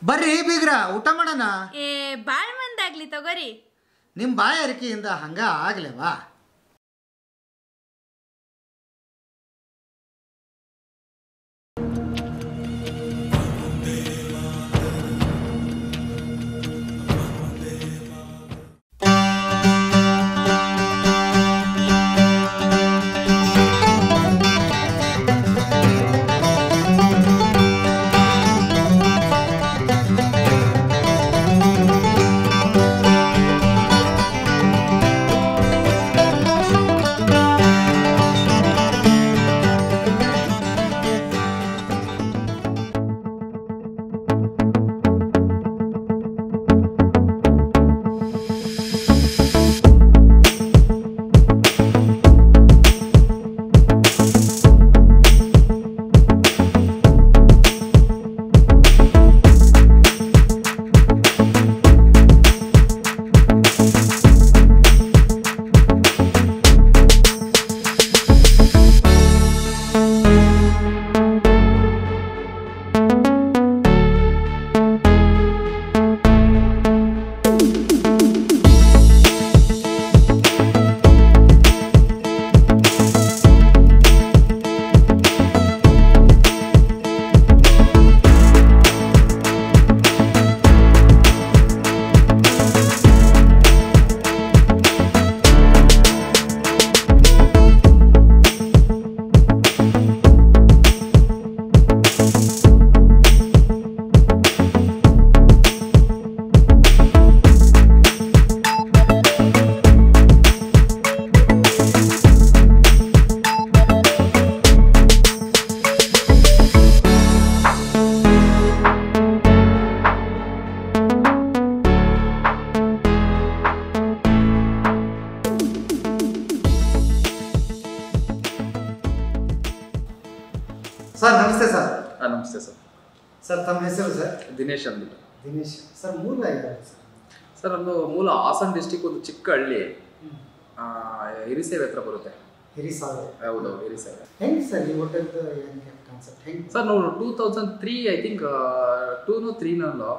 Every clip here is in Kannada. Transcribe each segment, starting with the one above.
ಬರ್ರಿ ಬೀಗ್ರ ಊಟ ಮಾಡೋಣ ಏ ಬಾಳ್ ಮಂದಾಗ್ಲಿ ತಗೋರಿ ನಿಮ್ಮ ಬಾಯಾರಿಕೆಯಿಂದ ಹಂಗ ಆಗ್ಲೇವಾ ಸರ್ ನಮಸ್ತೆ ಸರ್ ಹಾಂ ನಮಸ್ತೆ ಸರ್ ಸರ್ ತಮ್ಮ ಹೆಸರು ಸರ್ ದಿನೇಶ್ ಅಂದ್ಬಿಟ್ಟು ದಿನೇಶ್ ಸರ್ ಮೂಲ ಯಾರು ಸರ್ ಸರ್ ನಮ್ಮದು ಮೂಲ ಹಾಸನ್ ಡಿಸ್ಟಿಕ್ ಒಂದು ಚಿಕ್ಕ ಹಳ್ಳಿ ಆ, ಹಿರಿಸೇವೆ ಹತ್ರ ಬರುತ್ತೆ ಹಿರಿಸಾವೆ ಹೌದೌದು ಹಿರಿಸೇವೆ ಹೆಂಗೆ ಸರ್ ಈ ಹೋಟೆಲ್ದು ಏನು ಕಾನ್ಸೆಪ್ಟ್ ಹೆಂಗೆ ಸರ್ ನಾವು two thousand three I think ಟೂನು ತ್ರೀನಲ್ಲೂ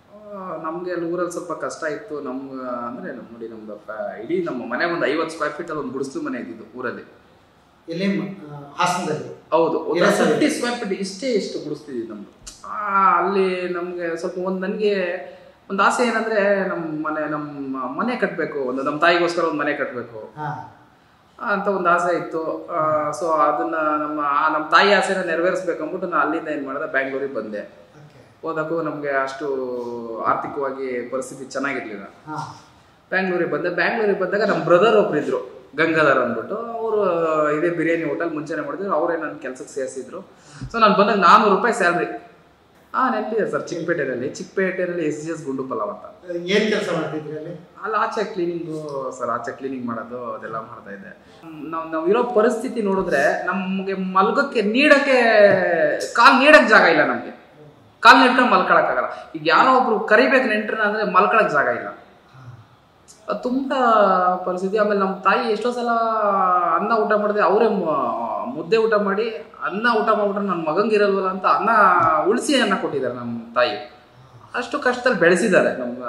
ನಮಗೆ ಅಲ್ಲಿ ಊರಲ್ಲಿ ಸ್ವಲ್ಪ ಕಷ್ಟ ಇತ್ತು ನಮ್ಗೆ ಅಂದರೆ ನಮ್ಮ ನೋಡಿ ನಮ್ದು ಫ್ಯಾ- ಇಡೀ ನಮ್ಮ ಮನೆ ಒಂದು ಐವತ್ತು ಸ್ಕ್ವೇರ್ ಫೀಟಲ್ಲಿ ಒಂದು ಗುಡಿಸ್ಲು ಮನೆ ಇದ್ದಿದ್ದು ಊರಲ್ಲಿ ಎಲ್ಲಿ ಹಾಸನದಲ್ಲಿ ಹೌದು ಒಂದು Yes, sir. Fifty square feet ಇಷ್ಟೇ ಇಷ್ಟು ಗುಡಿಸ್ತಿದ್ವಿ ನಮ್ದು ಆ, ಅಲ್ಲಿ ನಮಗೆ ಸ್ವಲ್ಪ ಒಂದು ನನಗೆ ಒಂದು ಆಸೆ ಏನಂದ್ರೆ ನಮ್ಮ ಮನೆ ನಮ್ಮ ಮನೆ ಕಟ್ಟಬೇಕು ಒಂದು ನಮ್ಮ ತಾಯಿಗೋಸ್ಕರ ಒಂದು ಮನೆ ಕಟ್ಟಬೇಕು ಹಾಂ ಅಂತ ಒಂದು ಆಸೆ ಇತ್ತು ಸೊ ಅದನ್ನ ನಮ್ಮ ಆ ನಮ್ಮ ತಾಯಿ ಆಸೆನ ನೆರವೇರಿಸ್ಬೇಕು ಅಂದ್ಬಿಟ್ಟು ನಾನು ಅಲ್ಲಿಂದ ಏನು ಮಾಡಿದೆ ಬ್ಯಾಂಗ್ಳೂರಿಗೆ ಬಂದೆ ಓಕೆ ಹೋದಕ್ಕೂ ನಮಗೆ ಅಷ್ಟು ಆರ್ಥಿಕವಾಗಿ ಪರಿಸ್ಥಿತಿ ಚೆನ್ನಾಗಿರ್ಲಿಲ್ಲ ಹಾಂ ಬ್ಯಾಂಗ್ಳೂರಿಗೆ ಬಂದೆ ಬ್ಯಾಂಗ್ಳೂರಿಗೆ ಬಂದಾಗ ನಮ್ಮ ಬ್ರದರ್ ಒಬ್ರು ಇದ್ರು ಗಂಗಾಧರ್ ಅಂದ್ಬಿಟ್ಟು ಅವರು ಇದೇ ಬಿರಿಯಾನಿ ಹೋಟೆಲ್ ಮುಂಚೆನೆ ಮಾಡಿದ್ರು ಅವರೇ ನನ್ನ ಕೆಲಸಕ್ಕೆ ಸೇರಿಸಿದ್ರು ಸೊ ನಾನು ಬಂದಾಗ ನಾನ್ನೂರು ರೂಪಾಯಿ ಸ್ಯಾಲ್ರಿ ಹಾ ನೆನಪಿದೆ ಸರ್ ಚಿಕ್ಕಪೇಟೆನಲ್ಲಿ ಚಿಕ್ಕಪೇಟೆನಲ್ಲಿ S G S Gundu pulao ಅಂತ ಏನು ಕೆಲಸ ಮಾಡ್ತಿದ್ರಿ ಅಲ್ಲಿ ಅಲ್ಲಿ ಆಚೆ ಕ್ಲೀನಿಂಗು ಸರ್ ಆಚೆ ಕ್ಲೀನಿಂಗ್ ಮಾಡೋದು ಅದೆಲ್ಲ ಮಾಡ್ತಾ ಇದ್ದೆ ನಾವು ನಾವು ಇರೋ ಪರಿಸ್ಥಿತಿ ನೋಡಿದ್ರೆ ನಮಗೆ ಮಲ್ಗಕ್ಕೆ ನೀಡಕ್ಕೆ ಕಾಲ್ ನೀಡಕ್ ಜಾಗ ಇಲ್ಲ ನಮಗೆ ಕಾಲ್ ನೆಟ್ಕೊಂಡು ಮಲ್ಕೊಳಕ್ಕಾಗಲ್ಲ ಈಗ ಯಾರೋ ಒಬ್ರು ಕರಿಬೇಕು ನೆಂಟ್ರನ್ನ ಅಂದ್ರೆ ಮಲ್ಕೊಳಕ್ ಜಾಗ ಇಲ್ಲ ಅದು ತುಂಬಾ ಪರಿಸ್ಥಿತಿ ಆಮೇಲೆ ನಮ್ಮ ತಾಯಿ ಎಷ್ಟೋ ಸಲ ಅನ್ನ ಊಟ ಮಾಡಿದ್ರೆ ಅವರೇ ಮುದ್ದೆ ಊಟ ಮಾಡಿ ಅನ್ನ ಊಟ ಮಾಡ್ಬಿಟ್ರೆ ನನ್ನ ಮಗಂಗಿರಲ್ವಲ್ಲ ಅಂತ ಅನ್ನ ಉಳಿಸಿ ಅನ್ನ ಕೊಟ್ಟಿದ್ದಾರೆ ನಮ್ಮ ತಾಯಿ ಅಷ್ಟು ಕಷ್ಟದಲ್ಲಿ ಬೆಳೆಸಿದ್ದಾರೆ ನಮ್ಮ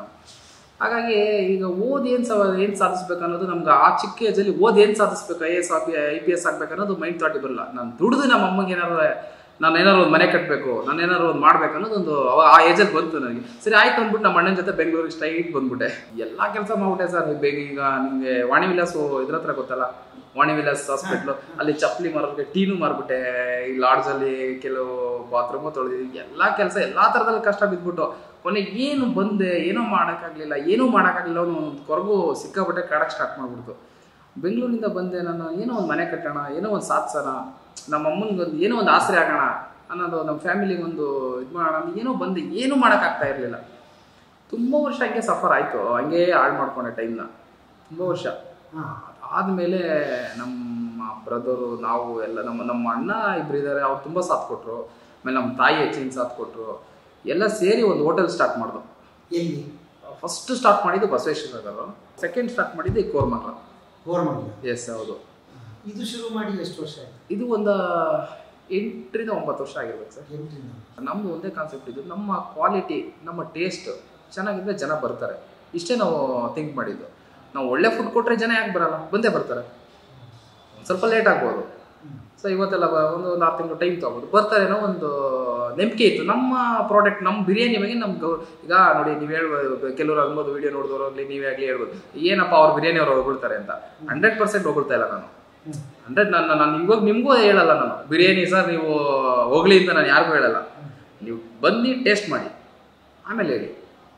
ಹಾಗಾಗಿ ಈಗ ಓದ್ ಏನ್ ಸವ ಏನ್ ಸಾಧಿಸ್ಬೇಕು ಅನ್ನೋದು ನಮ್ಗೆ ಆ ಚಿಕ್ಕ ಏಜಲ್ಲಿ ಓದ್ ಏನ್ ಸಾಧಿಸ್ಬೇಕು I S I P S ಆಗ್ಬೇಕು ಅನ್ನೋದು ಮೈಂಡ್ ಥಾಟಿ ಬರಲ್ಲ ನಾನು ದುಡಿದು ನಮ್ಮ ಅಮ್ಮಗೆ ಏನಾದ್ರು ನಾನು ಏನಾದ್ರು ಒಂದು ಮನೆ ಕಟ್ಟಬೇಕು ನಾನು ಏನಾದ್ರು ಒಂದು ಮಾಡ್ಬೇಕು ಅನ್ನೋದೊಂದು ಅವ- ಆ ಏಜಲ್ಲಿ ಬಂತು ನನಗೆ ಸರಿ ಆಯ್ತು ಅಂದ್ಬಿಟ್ಟು ನಮ್ಮ ಅಣ್ಣನ ಜೊತೆ ಬೆಂಗಳೂರಿಗೆ ಸ್ಟ್ರೈಟ್ ಬಂದ್ಬಿಟ್ಟೆ ಎಲ್ಲ ಕೆಲಸ ಮಾಡ್ಬಿಟ್ಟೆ ಸರ್ ಬೇಗ ಈಗ ನಿಮಗೆ ವಾಣಿ ವಿಲಾಸ್ ಇದ್ರ ಹತ್ರ ಗೊತ್ತಲ್ಲ ವಾಣಿ ವಿಲಾಸ್ ಹಾಸ್ಪಿಟ್ಲು ಅಲ್ಲಿ ಚಪ್ಪಲಿ ಮಾರೋರಿಗೆ ಟೀನು ಮಾರ್ಬಿಟ್ಟೆ ಈ ಲಾಡ್ಜಲ್ಲಿ ಕೆಲವು ಬಾತ್ರೂಮು ತೊಳೆದಿದ್ವಿ ಎಲ್ಲ ಕೆಲಸ ಎಲ್ಲಾ ಥರದಲ್ಲಿ ಕಷ್ಟ ಬಿದ್ಬಿಟ್ಟು ಕೊನೆಗೆ ಏನು ಬಂದೆ ಏನೋ ಮಾಡೋಕ್ಕಾಗಲಿಲ್ಲ ಏನೂ ಮಾಡೋಕ್ಕಾಗಲಿಲ್ಲ ಅನ್ನೋ ಒಂದು ಕೊರಗು ಸಿಕ್ಕಾಪಟ್ಟೆ ಕಾಡಕ್ಕೆ ಸ್ಟಾರ್ಟ್ ಮಾಡ್ಬಿಡ್ತು ಬೆಂಗಳೂರಿಂದ ಬಂದೆ ನಾನು ಏನೋ ಒಂದು ಮನೆ ಕಟ್ಟೋಣ ಏನೋ ಒಂದು ಸಾಧಿಸೋಣ ನಮ್ಮ ಅಮ್ಮನಿಗೆ ಒಂದು ಏನೋ ಒಂದು ಆಸರೆ ಆಗೋಣ ಅನ್ನೋದು ನಮ್ಮ ಫ್ಯಾಮಿಲಿಗೆ ಒಂದು ಇದು ಮಾಡೋಣ ಅಂತ ಏನೋ ಬಂದೆ ಏನೂ ಮಾಡೋಕ್ಕಾಗ್ತಾ ಇರಲಿಲ್ಲ ತುಂಬ ವರ್ಷ ಹಂಗೆ ಸಫರ್ ಆಯಿತು ಹಂಗೆ ಹಾಳು ಮಾಡ್ಕೊಂಡೆ ಟೈಮ್ನ ತುಂಬ ವರ್ಷ ಹಾಂ ಆದಮೇಲೆ ನಮ್ಮ ಬ್ರದರು ನಾವು ಎಲ್ಲ ನಮ್ಮ ನಮ್ಮ ಅಣ್ಣ ಇಬ್ರು ಇದ್ದಾರೆ ಅವ್ರು ತುಂಬ ಸಾಥ್ ಕೊಟ್ಟರು ಆಮೇಲೆ ನಮ್ಮ ತಾಯಿ ಹೆಚ್ಚಿನ ಸಾಥ್ ಕೊಟ್ಟರು ಎಲ್ಲ ಸೇರಿ ಒಂದು ಹೋಟೆಲ್ ಸ್ಟಾರ್ಟ್ ಮಾಡಿದ್ರು ಎಲ್ಲಿ ಫಸ್ಟ್ ಸ್ಟಾರ್ಟ್ ಮಾಡಿದ್ದು ಬಸವೇಶ್ವರ ನಗರ ಸೆಕೆಂಡ್ ಸ್ಟಾರ್ಟ್ ಮಾಡಿದ್ದು ಈ ಕೋರ್ಮಂಗಲ ಗೋರ್ಮಂಗ್ಲ ಎಸ್ ಹೌದು ಇದು ಶುರು ಮಾಡಿ ಎಷ್ಟು ವರ್ಷ ಆಯ್ತು ಇದು ಒಂದು ಎಂಟರಿಂದ ಒಂಬತ್ತು ವರ್ಷ ಆಗಿರ್ಬೇಕು ಸರ್ ಎಂಟರಿಂದ ನಮ್ದು ಒಂದೇ ಕಾನ್ಸೆಪ್ಟ್ ಇದು ನಮ್ಮ ಕ್ವಾಲಿಟಿ ನಮ್ಮ ಟೇಸ್ಟ್ ಚೆನ್ನಾಗಿದ್ರೆ ಜನ ಬರ್ತಾರೆ ಇಷ್ಟೇ ನಾವು ಥಿಂಕ್ ಮಾಡಿದ್ದು ನಾವು ಒಳ್ಳೆ ಫುಡ್ ಕೊಟ್ಟರೆ ಜನ ಯಾಕೆ ಬರಲ್ಲ ಬಂದೇ ಬರ್ತಾರೆ ಒಂದ್ ಸ್ವಲ್ಪ ಲೇಟ್ ಆಗ್ಬೋದು ಸೊ ಇವತ್ತೆಲ್ಲ ಬ- ಒಂದು ಒಂದು ಆರು ತಿಂಗಳು ಟೈಮ್ ತೊಗೊಬೋದು ಬರ್ತಾರೆ ಅನ್ನೋ ಒಂದು ನಂಬಿಕೆ ಇತ್ತು ನಮ್ಮ ಪ್ರಾಡಕ್ಟ್ ನಮ್ಮ ಬಿರಿಯಾನಿ ಬಗ್ಗೆ ನಮ್ಗೆ ಗೌ- ಈಗ ನೋಡಿ ನೀವು ಹೇಳ್ಬೋದು ಕೆಲವರು ಅನ್ಬೋದು ವಿಡಿಯೋ ನೋಡಿದವರು ಆಗಲಿ ನೀವೇ ಆಗಲಿ ಹೇಳ್ಬೋದು ಏನಪ್ಪ ಅವ್ರು ಬಿರಿಯಾನಿ ಅವ್ರು ಹೊಗಳ್ತಾರೆ ಅಂತ ಹಂಡ್ರೆಡ್ ಪರ್ಸೆಂಟ್ ಹೊಗಳ್ತಾ ಇಲ್ಲ ನಾನು ಹಂಡ್ರೆಡ್ ನಾನು ನಾನು ಇವಾಗ ನಿಮಗೂ ಹೇಳಲ್ಲ ನಾನು ಬಿರಿಯಾನಿ ಸರ್ ನೀವು ಹೋಗ್ಲಿ ಅಂತ ನಾನು ಯಾರಿಗೂ ಹೇಳಲ್ಲ ನೀವು ಬನ್ನಿ ಟೇಸ್ಟ್ ಮಾಡಿ ಆಮೇಲೆ ಹೇಳಿ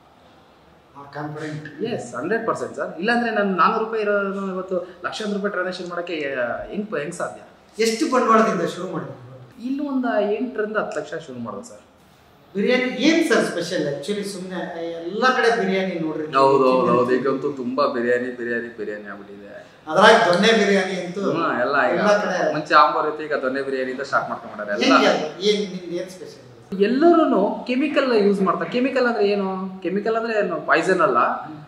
ಆ confident yes hundred percent sir ಇಲ್ಲಾಂದ್ರೆ ನಾನು ನಾನ್ನೂರು ರೂಪಾಯಿ ಇರೋದು ಇವತ್ತು ಲಕ್ಷಾಂತರ ರೂಪಾಯಿ ಟ್ರಾನ್ಸಾಕ್ಷನ್ ಮಾಡೋಕ್ಕೆ ಹೆಂಗ್ ಹೆಂಗ್ ಸಾಧ್ಯ ಎಷ್ಟು ಬಂಡವಾಳದಿಂದ ಶುರು ಮಾಡಿದ್ರು ಇಲ್ಲಿ ಒಂದು ಎಂಟರಿಂದ ಹತ್ತು ಲಕ್ಷ ಶುರು ಮಾಡೋದು ಸರ್ ಬಿರಿಯಾನಿ ಏನ್ ಸರ್ ಸ್ಪೆಷಲ್ ಆಕ್ಚುಲಿ ಸುಮ್ಮನೆ ಎಲ್ಲ ಕಡೆ ಬಿರಿಯಾನಿ ನೋಡ್ರಿ ಹೌದು ಹೌದು ಹೌದು ಈಗಂತೂ ತುಂಬಾ ಬಿರಿಯಾನಿ ಬಿರಿಯಾನಿ ಬಿರಿಯಾನಿ ಆಗ್ಬಿಟ್ಟಿದೆ ಅದ್ರಾಗ ದೊನ್ನೆ ಬಿರಿಯಾನಿ ಅಂತೂ ಹ್ಮ್, ಎಲ್ಲ ಈಗ ಎಲ್ಲ ಕಡೆ ಮುಂಚೆ ಆಂಬರ್ ಇತ್ತು ಈಗ ದೊನ್ನೆ ಬಿರಿಯಾನಿಯಿಂದ ಸ್ಟಾರ್ಟ್ ಮಾಡ್ಕೊಂಡ್ಬಿಟ್ಟಾರೆ ಎಲ್ಲ ಹೆಂಗೆ ಅದು? ಏನ್ ನಿಮ್ದು ಏನ್ ಸ್ಪೆಷಲ್ ಎಲ್ಲರೂ ಕೆಮಿಕಲ್ ಯೂಸ್ ಮಾಡ್ತಾರೆ ಕೆಮಿಕಲ್ ಅಂದ್ರೆ ಏನು ಕೆಮಿಕಲ್ ಅಂದ್ರೆ ಏನು ಪಾಯ್ಸನ್ ಅಲ್ಲ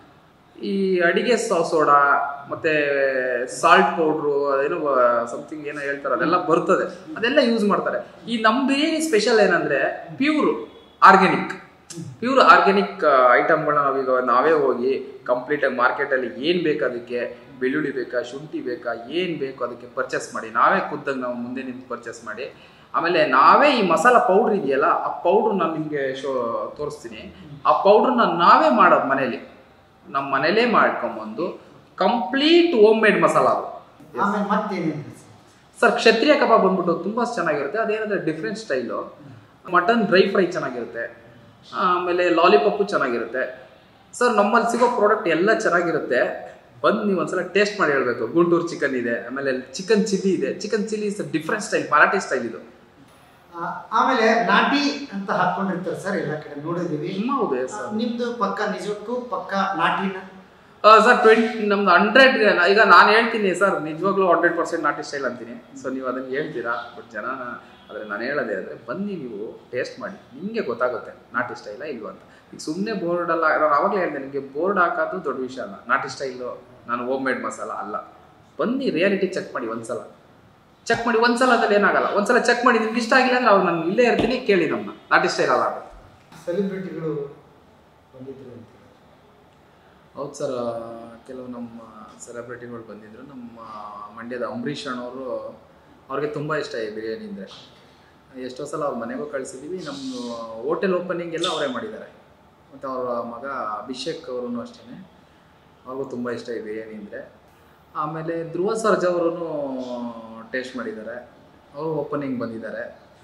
ಈ ಅಡಿಗೆ ಸೋಡಾ ಮತ್ತೆ ಸಾಲ್ಟ್ ಪೌಡ್ರು ಅದೇನೋ ಸಮಥಿಂಗ್ ಏನೋ ಹೇಳ್ತಾರೆ ಅದೆಲ್ಲ ಬರ್ತದೆ ಅದೆಲ್ಲ ಯೂಸ್ ಮಾಡ್ತಾರೆ ಈ ನಮ್ಮ ಬಿರಿಯಾನಿ ಸ್ಪೆಷಲ್ ಏನಂದ್ರೆ ಪ್ಯೂರ್ ಆರ್ಗ್ಯಾನಿಕ್ ಪ್ಯೂರ್ ಆರ್ಗ್ಯಾನಿಕ್ ಐಟಮ್ಗಳನ್ನ ನಾವೀಗ ನಾವೇ ಹೋಗಿ ಕಂಪ್ಲೀಟ್ ಆಗಿ ಮಾರ್ಕೆಟಲ್ಲಿ ಏನು ಬೇಕು ಅದಕ್ಕೆ ಬೆಳ್ಳುಳ್ಳಿ ಬೇಕಾ ಶುಂಠಿ ಬೇಕಾ ಏನು ಬೇಕು ಅದಕ್ಕೆ ಪರ್ಚೇಸ್ ಮಾಡಿ ನಾವೇ ಖುದ್ದಾಗಿ ನಾವು ಮುಂದೆ ನಿಂತು ಪರ್ಚೇಸ್ ಮಾಡಿ ಆಮೇಲೆ ನಾವೇ ಈ ಮಸಾಲ ಪೌಡ್ರ್ ಇದೆಯಲ್ಲ ಆ ಪೌಡ್ರ್ ನಾನು ನಿಮಗೆ ಶೋ ತೋರಿಸ್ತೀನಿ ಆ ಪೌಡ್ರನ್ನ ನಾವೇ ಮಾಡೋದು ಮನೇಲಿ ನಮ್ಮ ಮನೇಲೇ ಮಾಡ್ಕೊಂಬಂದು ಕಂಪ್ಲೀಟ್ ಹೋಮ್ ಮೇಡ್ ಮಸಾಲ ಅದು ಆಮೇಲೆ ಮತ್ತೇನೇನು ಸರ್ ಕ್ಷತ್ರಿಯ ಕಬಾಬ್ ಬಂದ್ಬಿಟ್ಟು ತುಂಬ ಚೆನ್ನಾಗಿರುತ್ತೆ ಅದೇನಂದ್ರೆ different style mutton dry fry ಚೆನ್ನಾಗಿರುತ್ತೆ ಆಮೇಲೆ ಲಾಲಿಪಾಪು ಚೆನ್ನಾಗಿರುತ್ತೆ ಸರ್ ನಮ್ಮಲ್ಲಿ ಸಿಗೋ ಪ್ರಾಡಕ್ಟ್ ಎಲ್ಲ ಚೆನ್ನಾಗಿರುತ್ತೆ ಬಂದು ನೀವು ಒಂದ್ಸಲ ಟೇಸ್ಟ್ ಮಾಡಿ ಹೇಳ್ಬೇಕು ಗುಂಟೂರು ಚಿಕನ್ ಇದೆ ಆಮೇಲೆ ಚಿಕನ್ ಚಿಲ್ಲಿ ಇದೆ chicken chilli is different style Marathi style ಇದು ಆ, ಆಮೇಲೆ ನಾಟಿ ಅಂತ ಹಾಕೊಂಡಿರ್ತಾರೆ ಸರ್ ಎಲ್ಲ ಕಡೆ ನೋಡಿದೀವಿ ಹೌದು ಆ, ಸರ್ ನಿಮ್ದು ಪಕ್ಕ ನಿಜಕ್ಕೂ ಪಕ್ಕ ನಾಟಿನ ಸರ್ ಟ್ವೆಂಟಿ ನಮ್ದು ಹಂಡ್ರೆಡ್ ಈಗ ನಾನು ಹೇಳ್ತೀನಿ ಸರ್ ನಿಜವಾಗ್ಲೂ ಹಂಡ್ರೆಡ್ ಪರ್ಸೆಂಟ್ ನಾಟಿ ಸ್ಟೈಲ್ ಅಂತೀನಿ ಸೊ ನೀವು ಅದನ್ನು ಹೇಳ್ತೀರಾ ಬಟ್ ಜನ ಆದರೆ ನಾನು ಹೇಳೋದೇ ಅಂದರೆ ಬನ್ನಿ ನೀವು ಟೇಸ್ಟ್ ಮಾಡಿ ನಿಮಗೆ ಗೊತ್ತಾಗುತ್ತೆ ನಾಟಿ ಸ್ಟೈಲ ಇಲ್ವಾ ಅಂತ ಈಗ ಸುಮ್ಮನೆ ಬೋರ್ಡಲ್ಲ ನಾನು ಆವಾಗಲೇ ಹೇಳಿದೆ ನಿಮಗೆ ಬೋರ್ಡ್ ಹಾಕೋದು ದೊಡ್ಡ ವಿಷಯ ಅಲ್ಲ ನಾಟಿ ಸ್ಟೈಲು ನಾನು ಹೋಮ್ ಮೇಡ್ ಮಸಾಲ ಅಲ್ಲ ಬನ್ನಿ ರಿಯಾಲಿಟಿ ಚೆಕ್ ಮಾಡಿ ಒಂದ್ಸಲ ಚೆಕ್ ಮಾಡಿ ಒಂದ್ಸಲ ಅದ್ರಲ್ಲಿ ಏನಾಗಲ್ಲ ಒಂದ್ಸಲ ಚೆಕ್ ಮಾಡಿ ನಿಮ್ಗೆ ಇಷ್ಟ ಆಗಿಲ್ಲ ಅಂದ್ರೆ ಅವ್ರು ನಾನು ಇಲ್ಲೇ ಇರ್ತೀನಿ ಕೇಳಿ ನಮ್ಮನ್ನ ನಾಟಿ ಸ್ಟೈಲ್ ಅಲ್ಲ ಅದು ಸೆಲೆಬ್ರಿಟಿಗಳು ಬಂದಿದ್ರು ಅಂತ ಹೌದು ಸರ್ ಕೆಲವು ನಮ್ಮ ಸೆಲೆಬ್ರಿಟಿಗಳು ಬಂದಿದ್ರು ನಮ್ಮ ಮಂಡ್ಯದ ಅಂಬರೀಷ್ ಅಣ್ಣವರು ಅವ್ರಿಗೆ ತುಂಬ ಇಷ್ಟ ಈ ಬಿರಿಯಾನಿ ಅಂದರೆ ಎಷ್ಟೋ ಸಲ ಅವ್ರ ಮನೆಗೂ ಕಳಿಸಿದ್ದೀವಿ ನಮ್ಮ ಹೋಟೆಲ್ ಓಪನಿಂಗ್ ಎಲ್ಲ ಅವರೇ ಮಾಡಿದ್ದಾರೆ ಮತ್ತು ಅವರ ಮಗ ಅಭಿಷೇಕ್ ಅವರು ಅಷ್ಟೇ ಅವ್ರಿಗೂ ತುಂಬ ಇಷ್ಟ ಈ ಬಿರಿಯಾನಿ ಅಂದರೆ ಆಮೇಲೆ ಧ್ರುವ ಸರ್ಜಾ ಅವರು ಟೇಸ್ಟ್ ಮಾಡಿದ್ದಾರೆ ಅವರು ಓಪನಿಂಗ್ ಬಂದಿದ್ದಾರೆ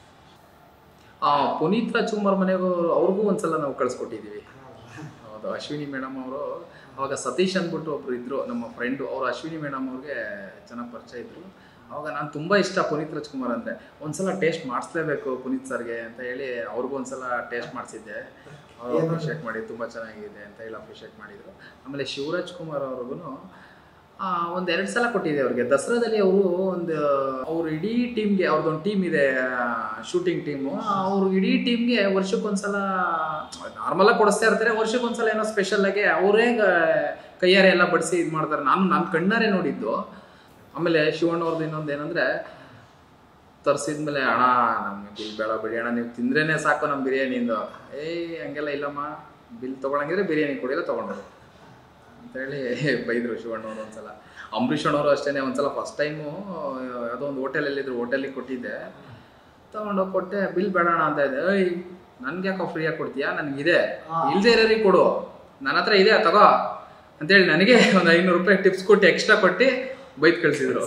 ಆ, ಪುನೀತ್ ರಾಜ್ಕುಮಾರ್ ಮನೆಗೂ ಅವ್ರಿಗೂ ಒಂದ್ಸಲ ನಾವು ಕಳಿಸ್ಕೊಟ್ಟಿದ್ದೀವಿ ಹೌದು ಅಶ್ವಿನಿ ಮೇಡಮ್ ಅವರು ಅವಾಗ ಸತೀಶ್ ಅಂದ್ಬಿಟ್ಟು ಒಬ್ರು ಇದ್ರು ನಮ್ಮ ಫ್ರೆಂಡು ಅವರು ಅಶ್ವಿನಿ ಮೇಡಮ್ ಅವ್ರಿಗೆ ಚೆನ್ನಾಗಿ ಪರಿಚಯ ಇದ್ರು ಅವಾಗ ನಾನು ತುಂಬ ಇಷ್ಟ ಪುನೀತ್ ರಾಜ್ಕುಮಾರ್ ಅಂದರೆ ಒಂದ್ಸಲ ಟೇಸ್ಟ್ ಮಾಡಿಸ್ಲೇಬೇಕು ಪುನೀತ್ ಸರ್ಗೆ ಅಂತ ಹೇಳಿ ಅವ್ರಿಗೂ ಒಂದ್ಸಲ ಟೇಸ್ಟ್ ಮಾಡಿಸಿದ್ದೆ ಅವರು ಅಪ್ರಿಷಿಯೇಟ್ ಮಾಡಿ ತುಂಬ ಚೆನ್ನಾಗಿದೆ ಅಂತ ಹೇಳಿ ಅಪ್ರಿಷಿಯೇಟ್ ಮಾಡಿದರು ಆಮೇಲೆ ಶಿವರಾಜ್ ಕುಮಾರ್ ಅವ್ರಿಗೂ ಒಂದು ಎರಡು ಸಲ ಕೊಟ್ಟಿದೆ ಅವ್ರಿಗೆ ದಸರಾದಲ್ಲಿ ಅವರು ಒಂದು ಅವ್ರ ಇಡೀ ಟೀಮ್ಗೆ ಅವ್ರದ್ದೊಂದು ಟೀಮ್ ಇದೆ ಶೂಟಿಂಗ್ ಟೀಮು ಅವ್ರ ಇಡೀ ಟೀಮ್ಗೆ ವರ್ಷಕ್ಕೊಂದ್ಸಲ ನಾರ್ಮಲಾಗಿ ಕೊಡಿಸ್ತಾ ಇರ್ತಾರೆ ವರ್ಷಕ್ಕೊಂದ್ಸಲ ಏನೋ ಸ್ಪೆಷಲ್ ಆಗಿ ಅವರೇ ಕೈಯಾರೆ ಎಲ್ಲ ಬಡಿಸಿ ಇದು ಮಾಡ್ತಾರೆ ನಾನು ನನ್ನ ಕಣ್ಣಾರೆ ನೋಡಿದ್ದು ಆಮೇಲೆ ಶಿವಣ್ಣ ಅವ್ರದ್ದು ಇನ್ನೊಂದು ಏನಂದ್ರೆ ತರಿಸಿದ್ಮೇಲೆ ಅಣ್ಣ ನಮ್ಗೆ ಬಿಲ್ ಬೇಡ ಬಿಡಿ ಅಣ್ಣ ನೀವು ತಿಂದ್ರೇನೆ ಸಾಕು ನಮ್ಮ ಬಿರಿಯಾನಿಯಿಂದ ಏಯ್ ಹಂಗೆಲ್ಲ ಇಲ್ಲಮ್ಮ ಬಿಲ್ ತೊಗೊಳಂಗಿದ್ರೆ ಬಿರಿಯಾನಿ ಕೊಡಿಲ್ಲ ತೊಗೊಂಡ್ರು ಅಂತೇಳಿ ಬೈದರು ಶಿವಣ್ಣವ್ರು ಒಂದ್ಸಲ ಅಂಬರೀಷ್ ಅಣ್ಣವರು ಅಷ್ಟೇ ಒಂದ್ಸಲ ಫಸ್ಟ್ ಟೈಮು ಯಾವುದೋ ಒಂದು ಹೋಟೆಲಲ್ಲಿದ್ರು ಹೋಟೆಲಿಗೆ ಕೊಟ್ಟಿದ್ದೆ ತಗೊಂಡೋಗಿ ಕೊಟ್ಟೆ ಬಿಲ್ ಬೇಡಣ ಅಂತ ಇದೆ ಏಯ್ ನನ್ಗೆ ಯಾಕೋ ಫ್ರೀಯಾಗಿ ಕೊಡ್ತೀಯಾ ನನಗಿದೆ ಇಲ್ದೇ ಇರೋರಿಗೆ ಕೊಡು ನನ್ನ ಹತ್ರ ಇದೆ ತಗೋ ಅಂತೇಳಿ ನನಗೆ ಒಂದು ಐನೂರು ರೂಪಾಯಿ ಟಿಪ್ಸ್ ಕೊಟ್ಟು ಎಕ್ಸ್ಟ್ರಾ ಕೊಟ್ಟು ಬೈದ್ ಕಳಿಸಿದ್ರು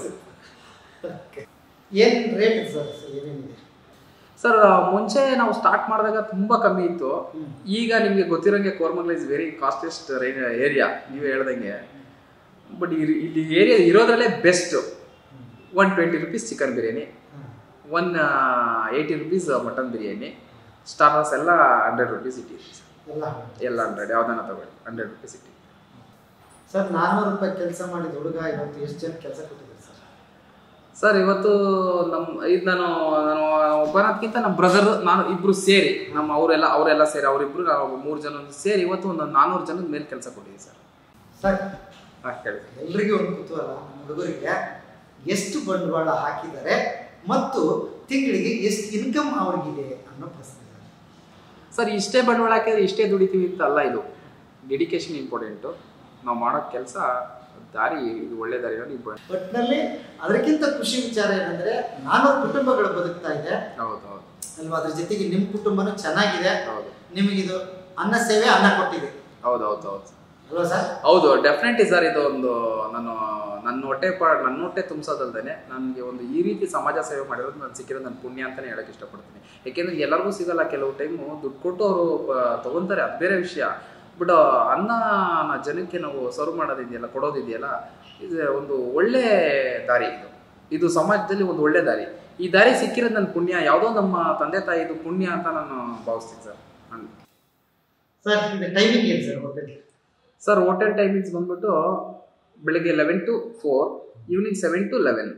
ಏನ್ ರೇಟ್ ಸರ್ ಏನೇನಿದೆ ಸರ್ ಮುಂಚೆ ನಾವು ಸ್ಟಾರ್ಟ್ ಮಾಡಿದಾಗ ತುಂಬ ಕಮ್ಮಿ ಇತ್ತು ಈಗ ನಿಮಗೆ ಗೊತ್ತಿರೋಂಗೆ Koramangala is very costliest area ನೀವು ಹೇಳ್ದಂಗೆ ಬಟ್ ಇಲ್ಲಿ ಏರಿಯಾ ಇರೋದ್ರಲ್ಲೇ best one twenty rupees chicken biryani one eighty rupees mutton biryani starters ಎಲ್ಲ ಹಂಡ್ರೆಡ್ ರುಪೀಸ್ ಇಟ್ಟಿರಿ ಎಲ್ಲ ಎಲ್ಲ ಹಂಡ್ರೆಡ್ ಯಾವ್ದನ್ನ ತಗೊಳ್ಳಿ ಹಂಡ್ರೆಡ್ ರುಪೀಸ್ ಇಟ್ಟಿರಿ ಸರ್ ನಾನ್ನೂರು ರೂಪಾಯಿ ಕೆಲಸ ಮಾಡಿದ ಹುಡುಗ ಇವತ್ತು ಎಷ್ಟು ಜನ ಕೆಲಸ ಕೊಟ್ಟಿದ್ದಾರೆ ಸರ್ ಸರ್ ಇವತ್ತು ನಮ್ಮ ಇದು ನಾನು ನಾನು ಒಬ್ಬನಕ್ಕಿಂತ ನಮ್ಮ ಬ್ರದರ್ ನಾನು ಇಬ್ರು ಸೇರಿ ನಮ್ಮ ಅವರೆಲ್ಲ ಅವರೆಲ್ಲ ಸೇರಿ ಅವರಿಬ್ರು ನಾವು ಮೂರು ಜನ ಸೇರಿ ಇವತ್ತು ಒಂದು ನಾನ್ನೂರು ಜನದ ಮೇಲೆ ಕೆಲಸ ಕೊಟ್ಟಿದ್ದೀವಿ ಸರ್ ಸರ್ ಹಾಂ ಹೇಳಿ ಎಲ್ರಿಗೂ ಒಂದು ಕುತೂಹಲ ನಮ್ಮ ಹುಡುಗರಿಗೆ ಎಷ್ಟು ಬಂಡವಾಳ ಹಾಕಿದ್ದಾರೆ ಮತ್ತು ತಿಂಗಳಿಗೆ ಎಷ್ಟು ಇನ್ಕಮ್ ಅವ್ರಿಗಿದೆ ಅನ್ನೋ ಪ್ರಶ್ನೆ ಸರ್ ಇಷ್ಟೇ ಬಂಡವಾಳ ಹಾಕಿದ್ರೆ ಇಷ್ಟೇ ದುಡಿತೀವಿ ಅಂತ ಅಲ್ಲ ಇದು ಡೆಡಿಕೇಶನ್ ಇಂಪಾರ್ಟೆಂಟು ನಾವು ಮಾಡೋ ಕೆಲಸ ದಾರಿ ಇದು ಒಳ್ಳೆ ದಾರಿ ನೀವು ಒಟ್ಟಿನಲ್ಲಿ ಅದಕ್ಕಿಂತ ಖುಷಿ ವಿಚಾರ ಏನಂದ್ರೆ ನಾನೂರು ಕುಟುಂಬಗಳು ಬದುಕ್ತಾ ಇದೆ ಹೌದು ಹೌದು ಅಲ್ವಾ ಅದ್ರ ಜೊತೆಗೆ ನಿಮ್ಮ ಕುಟುಂಬನೂ ಚೆನ್ನಾಗಿದೆ ಹೌದು ನಿಮಗಿದು ಅನ್ನ ಸೇವೆ ಅನ್ನ ಕೊಟ್ಟಿದೆ ಹೌದು ಹೌದು ಹೌದು ಅಲ್ವಾ ಸರ್ ಹೌದು ಡೆಫಿನೆಟ್ಲಿ ಸರ್ ಇದು ಒಂದು ನಾನು ನನ್ನ ಹೊಟ್ಟೆ ಪ ನನ್ನ ಹೊಟ್ಟೆ ತುಂಬಿಸೋದಲ್ದೇನೆ ನನಗೆ ಒಂದು ಈ ರೀತಿ ಸಮಾಜ ಸೇವೆ ಮಾಡಿರೋದು ನಾನು ಸಿಕ್ಕಿರೋದು ನನ್ನ ಪುಣ್ಯ ಅಂತಲೇ ಹೇಳಕ್ಕೆ ಇಷ್ಟಪಡ್ತೀನಿ ಯಾಕೆಂದ್ರೆ ಎಲ್ಲರಿಗೂ ಸಿಗಲ್ಲ ಕೆಲವು ಟೈಮು ದುಡ್ಡು ಕೊಟ್ಟು ಅವರು ತಗೊಂತಾರೆ ಅದು ಬೇರೆ ವಿಷಯ ಬಟ್ ಅನ್ನ ಜನಕ್ಕೆ ನಾವು ಸರ್ವ್ ಮಾಡೋದಿದೆಯಲ್ಲ ಕೊಡೋದಿದೆಯಲ್ಲ ಇದು ಒಂದು ಒಳ್ಳೆ ದಾರಿ ಇದು ಇದು ಸಮಾಜದಲ್ಲಿ ಒಂದು ಒಳ್ಳೆ ದಾರಿ ಈ ದಾರಿ ಸಿಕ್ಕಿರೋದು ನನ್ನ ಪುಣ್ಯ ಯಾವುದೋ ನಮ್ಮ ತಂದೆ ತಾಯಿದು ಪುಣ್ಯ ಅಂತ ನಾನು ಭಾವಿಸ್ತೀನಿ ಸರ್ ಹಂಗೆ ಸರ್ ಇದು ಟೈಮಿಂಗ್ ಏನು sir hotel sir hotel timings ಬಂದ್ಬಿಟ್ಟು ಬೆಳಿಗ್ಗೆ eleven to four evening seven to eleven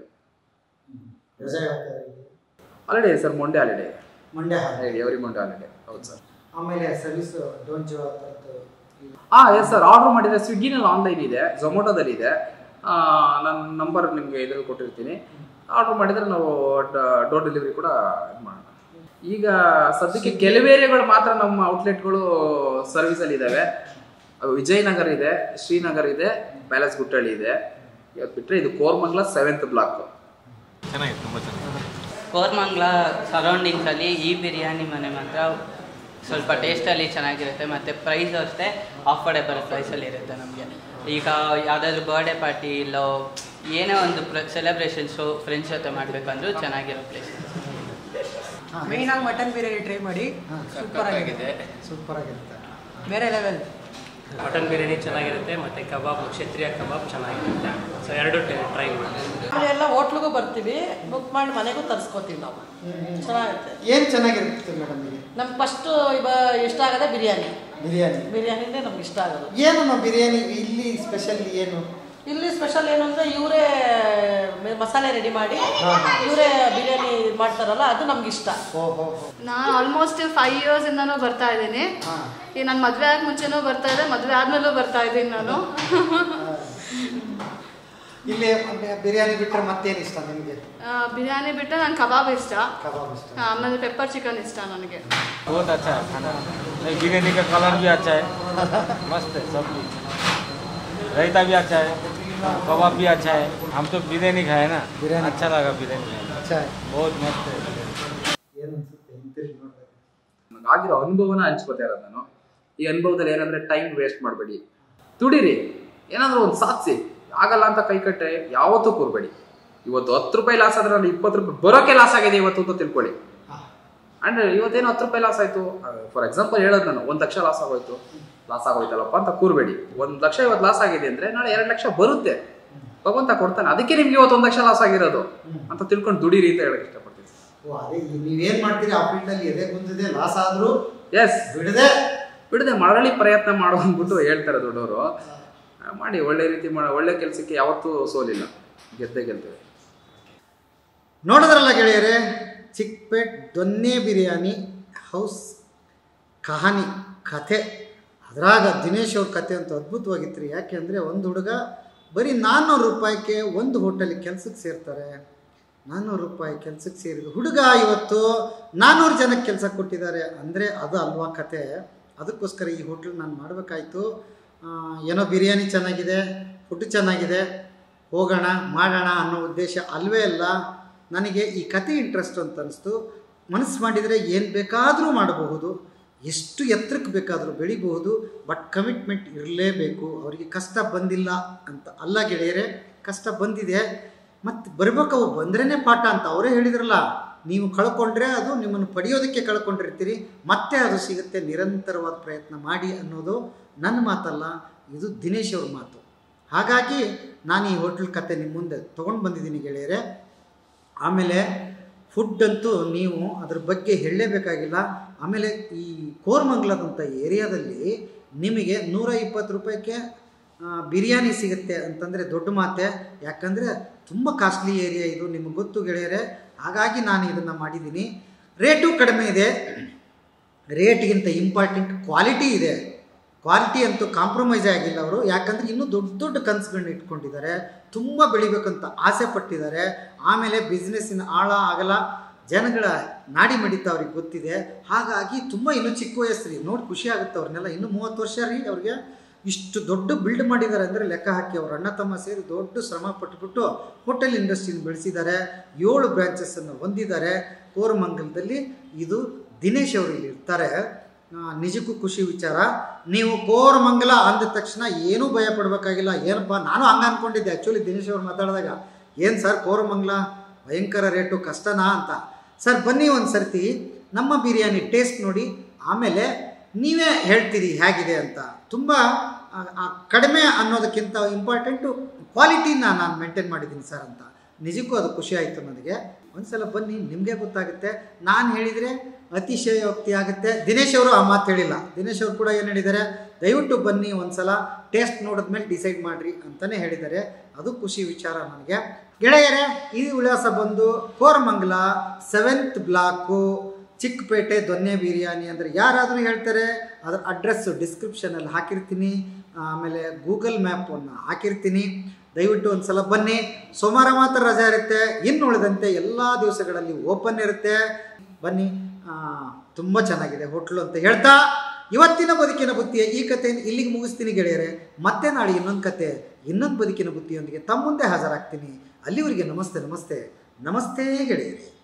ರಜೆ ಹಾಕ್ತಾರೆ holiday sir Monday holiday Mandya ಹಾಗೆ ಎವ್ರಿ ಮಂಡೇ ಹಾಲಿಡೇ ಹೌದು ಸರ್ ಆಮೇಲೆ ಸರ್ವಿಸ್ ಡೋಂಜು ಆ ಥರದ್ದು ಈ- ಹಾಂ ಎಸ್ ಸರ್ ಆರ್ಡರ್ ಮಾಡಿದರೆ ಸ್ವಿಗ್ಗಿನಲ್ಲಿ ಆನ್ಲೈನ್ ಇದೆ ಝೊಮೊಟೊದಲ್ಲಿ ಇದೆ ನನ್ನ ನಂಬರ್ ನಿಮಗೆ ಇದರಲ್ಲಿ ಕೊಟ್ಟಿರ್ತೀನಿ ಆರ್ಡರ್ ಮಾಡಿದರೆ ನಾವು ಡೋರ್ ಡೆಲಿವರಿ ಕೂಡ ಇದು ಮಾಡೋಣ ಈಗ ಸದ್ಯಕ್ಕೆ ಕೆಲವು ಏರಿಯಾಗಳು ಮಾತ್ರ ನಮ್ಮ ಔಟ್ಲೆಟ್ಗಳು ಸರ್ವಿಸಲ್ಲಿ ಇದ್ದಾವೆ ಅವು ವಿಜಯನಗರ ಇದೆ ಶ್ರೀನಗರ್ ಇದೆ ಪ್ಯಾಲೇಸ್ ಗುಟ್ಟಳ್ಳಿ ಇದೆ ಇವತ್ತು ಬಿಟ್ಟರೆ ಇದು ಕೋರ್ಮಂಗ್ಲ ಸೆವೆಂತ್ ಬ್ಲಾಕ್ ಚೆನ್ನಾಗಿತ್ತು ತುಂಬ ಚೆನ್ನಾಗಿ ಕೋರ್ಮಂಗ್ಲ ಸರೌಂಡಿಂಗ್ಸಲ್ಲಿ ಈ ಬಿರಿಯಾನಿ ಮನೆ ಮಾತ್ರ ಸ್ವಲ್ಪ ಟೇಸ್ಟಲ್ಲಿ ಚೆನ್ನಾಗಿರುತ್ತೆ ಮತ್ತು ಪ್ರೈಸ್ ಅಷ್ಟೇ ಅಫೋರ್ಡೆಬಲ್ ಪ್ರೈಸಲ್ಲಿ ಇರುತ್ತೆ ನಮಗೆ ಈಗ ಯಾವುದಾದ್ರು ಬರ್ಡೇ ಪಾರ್ಟಿ ಇಲ್ಲ ಏನೇ ಒಂದು ಪ್ರ ಸೆಲೆಬ್ರೇಷನ್ಸು ಫ್ರೆಂಡ್ಸ್ ಜೊತೆ ಮಾಡಬೇಕಂದ್ರೂ ಚೆನ್ನಾಗಿರೋ ಪ್ಲೇಸ್ ಹಾ, ಮೇಯ್ನಾಗಿ ಮಟನ್ ಬಿರಿಯಾನಿ ಟ್ರೈ ಮಾಡಿ ಹಾ. ಸೂಪರ್ ಆಗಿದೆ ಸೂಪರ್ ಆಗಿರುತ್ತೆ ಬೇರೆ ಲೆವೆಲ್ ಮಟನ್ ಬಿರಿಯಾನಿ ಚೆನ್ನಾಗಿರುತ್ತೆ ಮತ್ತು ಕಬಾಬ್ ಕ್ಷತ್ರಿಯ ಕಬಾಬ್ ಚೆನ್ನಾಗಿರುತ್ತೆ ಸೊ ಎರಡು ಟ್ರೈ ಮಾಡಿ ಆಮೇಲೆ ಎಲ್ಲ ಹೋಟ್ಲಿಗೂ ಬರ್ತೀವಿ ಬುಕ್ ಮಾಡಿ ಮನೆಗೂ ತರಿಸ್ಕೋತೀವಿ ನಾವು ಚೆನ್ನಾಗಿರುತ್ತೆ ಏನು ಚೆನ್ನಾಗಿರುತ್ತೆ ಮೇಡಮ್ ಈಗ ನಮ್ಗೆ ಫಸ್ಟು ಇವ ಇಷ್ಟ ಆಗೋದೇ ಬಿರಿಯಾನಿ ಬಿರಿಯಾನಿ ಬಿರಿಯಾನಿನೇ ನಮ್ಗೆ ಇಷ್ಟ ಆಗೋದು ಏನಮ್ಮ ಬಿರಿಯಾನಿ ಇಲ್ಲಿ ಸ್ಪೆಷಲ್ ಏನು ಇಲ್ಲಿ ಸ್ಪೆಷಲ್ ಏನು ಅಂದರೆ ಇವರೇ ಮಸಾಲೆ ರೆಡಿ ಮಾಡಿ ಹಾ, ಹಾ. ಇವರೇ ಬಿರಿಯಾನಿ ಮಾಡ್ತಾರಲ್ಲ ಅದು ನಮ್ಗೆ ಇಷ್ಟ ಓ ಹೋ ಹೋ ನಾನು ಆಲ್ಮೋಸ್ಟ್ ಫೈವ್ ಇಯರ್ಸ್ ಇಂದನೂ ಬರ್ತಾ ಇದ್ದೀನಿ ಹಾ. ಈಗ ನಾನು ಮದುವೆ ಆಗ ಮುಂಚೆನೂ ಬರ್ತಾ ಇದ್ದೆ ಮದುವೆ ಆದ್ಮೇಲೂ ಬರ್ತಾ ಇದ್ದೀನಿ ನಾನು ಇಲ್ಲಿ ಆಮೇಲೆ ಬಿರಿಯಾನಿ ಬಿಟ್ಟರೆ ಮತ್ತೇನು ಇಷ್ಟ ನಿಮಗೆ ಆ, ಬಿರಿಯಾನಿ ಬಿಟ್ಟರೆ ನಾನು ಕಬಾಬ್ ಇಷ್ಟ ಕಬಾಬ್ ಇಷ್ಟ ಆ, ಆಮೇಲೆ ಪೆಪ್ಪರ್ ಚಿಕನ್ ಇಷ್ಟ ನನಗೆ बहुत अच्छा है खाना नहीं बिरयानी का कलर भी अच्छा है मस्त है सब चीज़ रायता भी अच्छा है कबाब भी अच्छा है हम तो बिरयानी खाए ना बिरयानी। अच्छा लगा बिरयानी खाए ಅಚ್ಚಾ बहुत मस्त है ಏನು ಅನ್ಸುತ್ತೆ ಹಿಂತಿರುಗಿ ನೋಡ್ಬೇಕು ಆಗಿರೋ ಅನುಭವನ ಹಂಚ್ಕೋತಾ ಇರೋದು ನಾನು ಈ ಅನುಭವದಲ್ಲಿ ಏನಂದ್ರೆ ಟೈಮ್ ವೇಸ್ಟ್ ಮಾಡಬೇಡಿ ದುಡೀರಿ ಏನಾದರೂ ಒಂದು ಸಾಧಿಸಿ ಆಗಲ್ಲ ಅಂತ ಕೈ ಕಟ್ಟರೆ ಯಾವತ್ತೂ ಕೂರ್ಬೇಡಿ ಇವತ್ತು ಹತ್ತು ರೂಪಾಯಿ ಲಾಸ್ ಆದ್ರೆ ನಾನು ಇಪ್ಪತ್ತು ರೂಪಾಯಿ ಬರೋಕೆ ಲಾಸ್ ಆಗಿದೆ ಇವತ್ತು ಅಂತ ತಿಳ್ಕೊಳ್ಳಿ ಅಂಡ್ ಇವತ್ತೇನು ಹತ್ತು ರೂಪಾಯಿ ಲಾಸ್ ಆಯ್ತು ಫಾರ್ ಎಕ್ಸಾಂಪಲ್ ಹೇಳೋದು ನಾನು ಒಂದು ಲಕ್ಷ ಲಾಸ್ ಆಗೋಯ್ತು ಲಾಸ್ ಆಗೋಯ್ತಲ್ಲಪ್ಪ ಅಂತ ಕೂರ್ಬೇಡಿ ಒಂದು ಲಕ್ಷ ಇವತ್ತು ಲಾಸ್ ಆಗಿದೆ ಅಂದ್ರೆ ನಾಳೆ ಎರಡು ಲಕ್ಷ ಬರುತ್ತೆ ಭಗವಂತ ಕೊಡ್ತಾನೆ ಅದಕ್ಕೆ ನಿಮ್ಗೆ ಇವತ್ತು ಒಂದು ಲಕ್ಷ ಲಾಸ್ ಆಗಿರೋದು ಅಂತ ತಿಳ್ಕೊಂಡು ದುಡೀರಿ ಅಂತ ಹೇಳಕ್ ಇಷ್ಟಪಡ್ತೀನಿ ಓ ಅದೇ ಈ ನೀವೇನ್ ಮಾಡ್ತೀರಿ ಆ ಫೀಲ್ಡಲ್ಲಿ ಎದೆ ಗುಂದಿದೆ ಲಾಸ್ ಆದ್ರೂ ಎಸ್ ಬಿಡದೆ ಬಿಡದೆ ಮರಳಿ ಪ್ರಯತ್ನ ಮಾಡು ಅಂದ್ಬಿಟ್ಟು ಹೇಳ್ತಾರೆ ದೊಡ್ಡವರು ಮಾಡಿ ಒಳ್ಳೆ ರೀತಿ ಮಾಡ ಒಳ್ಳೆ ಕೆಲಸಕ್ಕೆ ಯಾವತ್ತೂ ಸೋಲಿಲ್ಲ ಗೆದ್ದೇ ಗೆಲ್ತೇವೆ ನೋಡಿದ್ರಲ್ಲ ಗೆಳೆಯರೇ ಚಿಕ್ಪೇಟ್ ದೊನ್ನೆ ಬಿರಿಯಾನಿ ಹೌಸ್ ಕಹಾನಿ ಕಥೆ ಅದ್ರಾಗ ದಿನೇಶ್ ಅವ್ರ ಕಥೆ ಅಂತೂ ಅದ್ಭುತವಾಗಿತ್ತು ರೀ ಯಾಕೆ ಅಂದರೆ ಒಂದು ಹುಡುಗ ಬರೀ ನಾನ್ನೂರು ರೂಪಾಯಿಗೆ ಒಂದು ಹೋಟೆಲಿಗೆ ಕೆಲ್ಸಕ್ಕೆ ಸೇರ್ತಾರೆ ನಾನ್ನೂರು ರೂಪಾಯಿ ಕೆಲ್ಸಕ್ಕೆ ಸೇರಿದ ಹುಡುಗ ಇವತ್ತು ನಾನ್ನೂರು ಜನಕ್ಕೆ ಕೆಲಸ ಕೊಟ್ಟಿದ್ದಾರೆ ಅಂದರೆ ಅದು ಅಲ್ವಾ ಕತೆ ಅದಕ್ಕೋಸ್ಕರ ಈ ಹೋಟ್ಲ್ ನಾನು ಮಾಡಬೇಕಾಯ್ತು ಏನೋ ಬಿರಿಯಾನಿ ಚೆನ್ನಾಗಿದೆ ಫುಡ್ ಚೆನ್ನಾಗಿದೆ ಹೋಗೋಣ ಮಾಡೋಣ ಅನ್ನೋ ಉದ್ದೇಶ ಅಲ್ವೇ ಅಲ್ಲ ನನಗೆ ಈ ಕತೆ ಇಂಟ್ರೆಸ್ಟ್ ಅಂತ ಅನಿಸ್ತು ಮನಸ್ಸು ಮಾಡಿದರೆ ಏನು ಬೇಕಾದರೂ ಮಾಡಬಹುದು ಎಷ್ಟು ಎತ್ತರಕ್ಕೆ ಬೇಕಾದರೂ ಬೆಳಿಬಹುದು ಬಟ್ ಕಮಿಟ್ಮೆಂಟ್ ಇರಲೇಬೇಕು ಅವರಿಗೆ ಕಷ್ಟ ಬಂದಿಲ್ಲ ಅಂತ ಅಲ್ಲ ಗೆಳೆಯರೇ ಕಷ್ಟ ಬಂದಿದೆ ಮತ್ತು ಬರ್ಬೇಕು ಅವ್ರು ಬಂದ್ರೇ ಪಾಠ ಅಂತ ಅವರೇ ಹೇಳಿದ್ರಲ್ಲ ನೀವು ಕಳ್ಕೊಂಡ್ರೆ ಅದು ನಿಮ್ಮನ್ನು ಪಡೆಯೋದಕ್ಕೆ ಕಳ್ಕೊಂಡಿರ್ತೀರಿ ಮತ್ತೆ ಅದು ಸಿಗುತ್ತೆ ನಿರಂತರವಾದ ಪ್ರಯತ್ನ ಮಾಡಿ ಅನ್ನೋದು ನನ್ನ ಮಾತಲ್ಲ ಇದು ದಿನೇಶ್ ಅವ್ರ ಮಾತು ಹಾಗಾಗಿ ನಾನು ಈ ಹೋಟ್ಲ್ ಕತೆ ನಿಮ್ಮ ಮುಂದೆ ತೊಗೊಂಡು ಬಂದಿದ್ದೀನಿ ಗೆಳೆಯರೆ ಆಮೇಲೆ ಫುಡ್ ಅಂತೂ ನೀವು ಅದ್ರ ಬಗ್ಗೆ ಹೇಳಲೇಬೇಕಾಗಿಲ್ಲ ಆಮೇಲೆ ಈ ಕೋರ್ಮಂಗ್ಲದಂಥ ಏರಿಯಾದಲ್ಲಿ ನಿಮಗೆ ನೂರ ಇಪ್ಪತ್ತು ರೂಪಾಯಿಗೆ ಆ, ಬಿರಿಯಾನಿ ಸಿಗುತ್ತೆ ಅಂತಂದರೆ ದೊಡ್ಡ ಮಾತೆ ಯಾಕಂದರೆ ತುಂಬ ಕಾಸ್ಟ್ಲಿ ಏರಿಯಾ ಇದು ನಿಮಗೆ ಗೊತ್ತು ಗೆಳೆಯರೆ ಹಾಗಾಗಿ ನಾನು ಇದನ್ನು ಮಾಡಿದ್ದೀನಿ ರೇಟು ಕಡಿಮೆ ಇದೆ ರೇಟ್ಗಿಂತ ಇಂಪಾರ್ಟೆಂಟ್ ಕ್ವಾಲಿಟಿ ಇದೆ ಕ್ವಾಲಿಟಿ ಅಂತೂ ಕಾಂಪ್ರಮೈಸ್ ಆಗಿಲ್ಲ ಅವರು ಯಾಕಂದರೆ ಇನ್ನೂ ದೊಡ್ಡ ದೊಡ್ಡ ಕನಸುಗಳನ್ನ ಇಟ್ಕೊಂಡಿದ್ದಾರೆ ತುಂಬ ಬೆಳಿಬೇಕಂತ ಆಸೆ ಪಟ್ಟಿದ್ದಾರೆ ಆಮೇಲೆ ಬಿಸ್ನೆಸ್ಸಿನ ಆಳ ಆಗಲ ಜನಗಳ ನಾಡಿ ಮಿಡಿತ ಅವ್ರಿಗೆ ಗೊತ್ತಿದೆ ಹಾಗಾಗಿ ತುಂಬ ಇನ್ನೂ ಚಿಕ್ಕ ವಯಸ್ಸು ರೀ ನೋಡಿ ಖುಷಿ ಆಗುತ್ತೆ ಅವ್ರನ್ನೆಲ್ಲ ಇನ್ನೂ ಮೂವತ್ತು ವರ್ಷ ರೀ ಅವ್ರಿಗೆ ಇಷ್ಟು ದೊಡ್ಡ ಬಿಲ್ಡ್ ಮಾಡಿದ್ದಾರೆ ಅಂದರೆ ಲೆಕ್ಕ ಹಾಕಿ ಅವ್ರ ಅಣ್ಣ ತಮ್ಮ ಸೇರಿ ದೊಡ್ಡ ಶ್ರಮ ಪಟ್ಟುಬಿಟ್ಟು ಹೋಟೆಲ್ ಇಂಡಸ್ಟ್ರಿನ ಬೆಳೆಸಿದ್ದಾರೆ ಏಳು ಬ್ರಾಂಚಸ್ಸನ್ನು ಹೊಂದಿದ್ದಾರೆ ಕೋರಮಂಗಲದಲ್ಲಿ ಇದು ದಿನೇಶ್ ಅವರು ಇಲ್ಲಿ ಇರ್ತಾರೆ ಆ, ನಿಜಕ್ಕೂ ಖುಷಿ ವಿಚಾರ ನೀವು ಕೋರಮಂಗಲ ಅಂದ ತಕ್ಷಣ ಏನೂ ಭಯ ಪಡಬೇಕಾಗಿಲ್ಲ ಏನಪ್ಪ ನಾನು ಹಂಗೆ ಅಂದ್ಕೊಂಡಿದ್ದೆ ಆ್ಯಕ್ಚುಲಿ ದಿನೇಶ್ ಅವ್ರು ಮಾತಾಡಿದಾಗ ಏನು ಸರ್ ಕೋರಮಂಗಲ ಭಯಂಕರ ರೇಟು ಕಷ್ಟನಾ ಅಂತ ಸರ್ ಬನ್ನಿ ಒಂದು ಸರ್ತಿ ನಮ್ಮ ಬಿರಿಯಾನಿ ಟೇಸ್ಟ್ ನೋಡಿ ಆಮೇಲೆ ನೀವೇ ಹೇಳ್ತೀರಿ ಹೇಗಿದೆ ಅಂತ ತುಂಬ ಆ, ಆ, ಕಡಿಮೆ ಅನ್ನೋದಕ್ಕಿಂತ ಇಂಪಾರ್ಟೆಂಟು ಕ್ವಾಲಿಟಿನ ನಾನು ಮೇಂಟೈನ್ ಮಾಡಿದ್ದೀನಿ ಸರ್ ಅಂತ ನಿಜಕ್ಕೂ ಅದು ಖುಷಿ ಆಯಿತು ನನಗೆ ಒಂದ್ಸಲ ಬನ್ನಿ ನಿಮಗೆ ಗೊತ್ತಾಗುತ್ತೆ ನಾನು ಹೇಳಿದರೆ ಅತಿಶಯೋಕ್ತಿ ಆಗುತ್ತೆ ದಿನೇಶ್ ಅವರು ಆ ಮಾತು ಹೇಳಿಲ್ಲ ದಿನೇಶ್ ಅವರು ಕೂಡ ಏನು ಹೇಳಿದ್ದಾರೆ ದಯವಿಟ್ಟು ಬನ್ನಿ ಒಂದ್ಸಲ ಟೇಸ್ಟ್ ನೋಡಿದ್ಮೇಲೆ ಡಿಸೈಡ್ ಮಾಡಿರಿ ಅಂತಲೇ ಹೇಳಿದ್ದಾರೆ ಅದು ಖುಷಿ ವಿಚಾರ ನನಗೆ ಗೆಳೆಯರೇ ಈ ವಿಳಾಸ ಬಂದು ಕೋರಮಂಗಲ ಸೆವೆಂತ್ ಬ್ಲಾಕು ಚಿಕ್ಕಪೇಟೆ ದೊನ್ನೆ ಬಿರಿಯಾನಿ ಅಂದರೆ ಯಾರಾದರೂ ಹೇಳ್ತಾರೆ ಅದರ ಅಡ್ರೆಸ್ಸು ಡಿಸ್ಕ್ರಿಪ್ಷನಲ್ಲಿ ಹಾಕಿರ್ತೀನಿ ಆಮೇಲೆ ಗೂಗಲ್ ಮ್ಯಾಪನ್ನು ಹಾಕಿರ್ತೀನಿ ದಯವಿಟ್ಟು ಒಂದು ಸಲ ಬನ್ನಿ ಸೋಮವಾರ ಮಾತ್ರ ರಜೆ ಇರುತ್ತೆ ಇನ್ನು ಉಳಿದಂತೆ ಎಲ್ಲ ದಿವಸಗಳಲ್ಲಿ ಓಪನ್ ಇರುತ್ತೆ ಬನ್ನಿ ತುಂಬ ಚೆನ್ನಾಗಿದೆ ಹೋಟ್ಲು ಅಂತ ಹೇಳ್ತಾ ಇವತ್ತಿನ ಬದುಕಿನ ಬುತ್ತಿಯ ಈ ಕಥೆಯನ್ನು ಇಲ್ಲಿಗೆ ಮುಗಿಸ್ತೀನಿ ಗೆಳೆಯರೆ ಮತ್ತೆ ನಾಳೆ ಇನ್ನೊಂದು ಕತೆ ಇನ್ನೊಂದು ಬದುಕಿನ ಬುತ್ತಿಯೊಂದಿಗೆ ತಮ್ಮ ಮುಂದೆ ಹಾಜರಾಗ್ತೀನಿ ಅಲ್ಲಿವರೆಗೆ ನಮಸ್ತೆ ನಮಸ್ತೆ ನಮಸ್ತೆ ಗೆಳೆಯರೆ